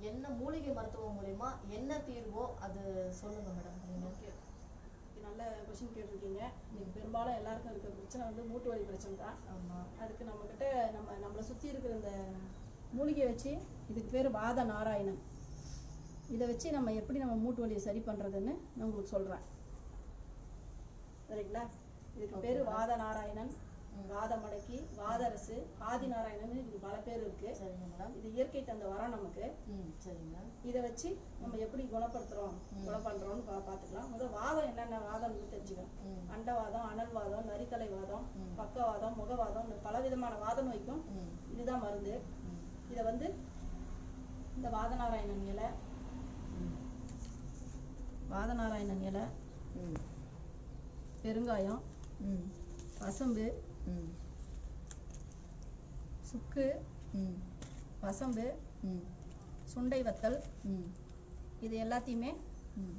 என்ன மூலிகை மருத்துவம் மூலியமா என்ன தீர்வோ அது சொல்லுங்க மேடம் நீங்க ஓகே இது நல்ல கொஷின் கேட்டிருக்கீங்க இன்னைக்கு பெரும்பாலும் எல்லாருக்கும் இருக்கிற பிரச்சனை வந்து மூட்டு வலி பிரச்சனை தான் ஆமா அதுக்கு நம்ம கிட்ட நம்ம நம்மளை சுத்தி இருக்கிற இந்த மூலிகையை வச்சு இதுக்கு பேர் வாத நாராயணன் இதை வச்சு நம்ம எப்படி நம்ம மூட்டு வலியை சரி பண்றதுன்னு நான் உங்களுக்கு சொல்றேன் சரிங்களா இதுக்கு பேர் வாத நாராயணன் வாத மடக்கி வாதரசு ஆதி நாராயணன் இதுக்கு பல பேர் இருக்கு சரிங்க மேடம் இது இயற்கை தந்த வரம் நமக்கு ம் சரிங்க இதை வச்சு நம்ம எப்படி குணப்படுத்துறோம் குணம் பண்றோம்னு பா பார்த்துக்கலாம் முதல் வாதம் என்னென்ன வாதம்னு தெரிஞ்சுக்கணும் ம் அண்டவாதம் அனல்வாதம் நரித்தலை வாதம் ம். பக்கவாதம் முகவாதம் இந்த பல விதமான வாத நோய்க்கும் ம் இதுதான் மருந்து ம் இதை வந்து இந்த வாதநாராயணன் இலை ம் வாதநாராயணன் இலை ம் பெருங்காயம் ம் வசம்பு ம் சுக்கு ம் வசம்பு ம் சுண்டை வத்தல் ம் இது எல்லாத்தையுமே ம்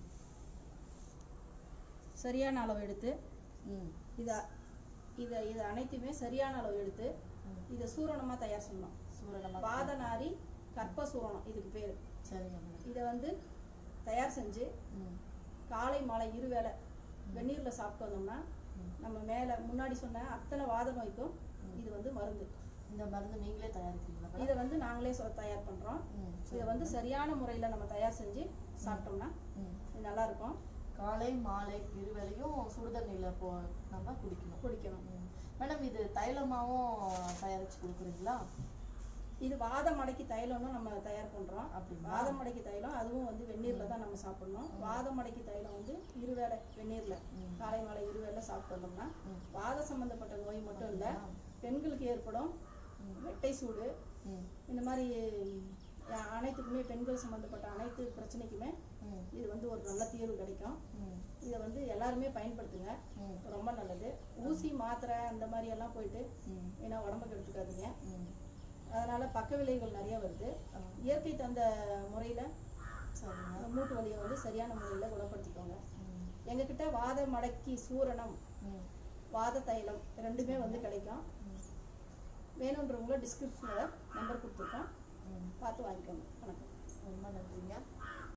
சரியான அளவு எடுத்து ம் இதை இதை இது அனைத்துமே சரியான அளவு எடுத்து ம். இதை சூரணமா தயார் பண்ணணும் சூரணமா வாதநாரி கற்ப சூரணம் இதுக்கு பேரு சரிங்க மேடம் இதை வந்து தயார் செஞ்சு ம் காலை மாலை இருவேளை வெந்நீர்ல சாப்பிட்டு வந்தோம்னா ம். நம்ம மேல முன்னாடி சொன்ன அத்தனை வாத நோய்க்கும் இது வந்து மருந்து இந்த மருந்து நீங்களே தயாரிக்கிறீங்களா மேடம் இதை வந்து நாங்களே சொ- தயார் பண்றோம் ம் இதை வந்து சரியான முறையில நம்ம தயார் செஞ்சு சாப்பிட்டோம்னா ம் இது நல்லா இருக்கும் காலை மாலை இருவேளையும் சுடுதண்ணில போ நம்ம குடிக்கணும் குடிக்கணும் ம். மேடம் இது தைலமாவும் தயாரிச்சு கொடுக்குறீங்களா இது வாத மடக்கி தைலம்னு நம்ம தயார் பண்றோம் அப்படிங்களா வாத மடக்கி தைலம் அதுவும் வந்து வெந்நீர்ல தான் நம்ம சாப்பிடணும் வாத மடக்கி தைலம் வந்து இருவேளை வெந்நீர்ல ம். காலை மாலை இருவேளை சாப்பிட்டு வந்தோம்னா ம். வாத சம்பந்தப்பட்ட நோய் மட்டும் இல்ல அப்படிங்களா? பெண்களுக்கு ஏற்படும் ம். வெட்டை சூடு ம் இந்த மாதிரி அஹ், அனைத்துக்குமே பெண்கள் சம்பந்தப்பட்ட அனைத்து பிரச்சனைக்குமே ம் இது வந்து ஒரு நல்ல தீர்வு கிடைக்கும் ம் இதை வந்து எல்லாருமே பயன்படுத்துங்க ம் ரொம்ப நல்லது ஊசி மாத்திரை அந்த மாதிரி எல்லாம் போயிட்டு ம் ஏன்னா உடம்புக்கு எடுத்துக்காதீங்க ம் அதனால பக்க விளைவுகள் நிறைய வருது ஆ. இயற்கை தந்த முறையில சரிங்க மூட்டு வலியை வந்து சரியான முறையில குணப்படுத்திக்கோங்க ம் எங்ககிட்ட வாத மடக்கி சூரணம் ம் வாத தைலம் ரெண்டுமே வந்து கிடைக்கும் ம் வேணுன்றவங்கள டிஸ்கிரிப்ஷனில் நம்பர் கொடுத்துருக்கோம் ம் பார்த்து வாங்கிக்கோங்க வணக்கம் ரொம்ப நன்றிங்க